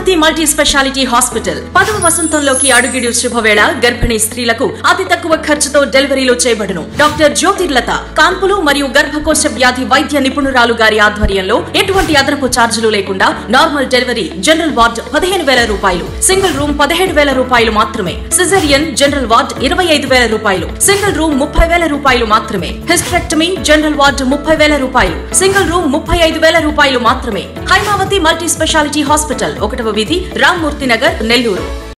Haimavathi multi speciality hospital పదవ వసంతంలోకి అడుగిడు శుభవేళ గర్భిణీ స్త్రీలకు అతి తక్కువ ఖర్చుతో డెలివరీలు చేయబడును డాక్టర్ జ్యోతిర్లత కాన్పులు మరియు గర్భకోశ వ్యాధి వైద్య నిపుణురాలు గారి ఆధ్వర్యంలో ఎటువంటి అదనపు ఛార్జీలు లేకుండా నార్మల్ డెలివరీ జనరల్ వార్డ్ పదిహేను వేల రూపాయలు సింగిల్ రూమ్ పదిహేడు వేల రూపాయలు మాత్రమే సిజరియన్ జనరల్ వార్డ్ ఇరవై ఐదు వేల రూపాయలు సింగిల్ రూమ్ ముప్పై వేల రూపాయలు మాత్రమే హిస్టరెక్టమీ జనరల్ వార్డ్ ముప్పై వేల రూపాయలు సింగిల్ రూమ్ ముప్పై ఐదు వేల రూపాయలు మాత్రమే హైమావతి మల్టీ స్పెషాలిటీ హాస్పిటల్ ఒకటవ వీధి రామ్మూర్తి నగర్ నెల్లూరు